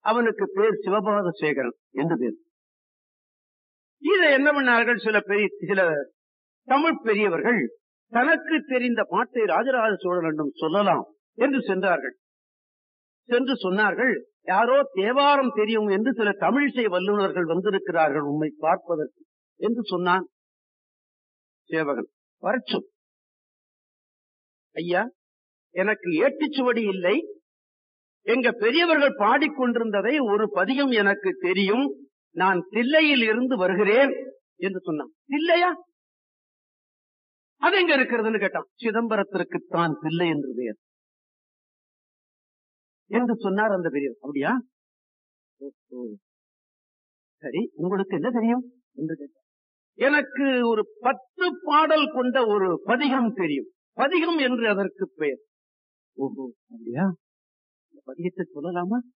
அவனுக்கு பேர் சிவபாத சேகரன் என்று பேர் இதை என்ன பண்ணார்கள் சில பெரிய சில தமிழ் பெரியவர்கள் தனக்கு தெரிந்த பாட்டை ராஜராஜ சோழனிடம் சொல்லலாம் என்று சென்றார்கள் சென்று சொன்னார்கள் யாரோ தேவாரம் தெரியும் என்று சில தமிழிசை வல்லுநர்கள் வந்திருக்கிறார்கள் உண்மை பார்ப்பதற்கு என்று சொன்னான் சேவகன் வரச்சும் ஐயா எனக்கு ஏட்டுச்சுவடி இல்லை எங்க பெரியவர்கள் பாடிக்கொண்டிருந்ததை ஒரு பதிகம் எனக்கு தெரியும் நான் தில்லையில் இருந்து வருகிறேன் என்று சொன்னான் தில்லையா அது எங்க இருக்கிறதுன்னு கேட்டான் சிதம்பரத்திற்குத்தான் தில்லை என்று பெயர் என்று சொன்னார் அந்த பெரியவர் அப்படியா ஓஹோ. சரி உங்களுக்கு என்ன தெரியும் என்று கேட்டார் எனக்கு ஒரு பத்து பாடல் கொண்ட ஒரு பதிகம் தெரியும் பதிகம் என்று அதற்கு பெயர் ஓஹோ அப்படியா இந்த பதிகத்தை சொல்லலாமா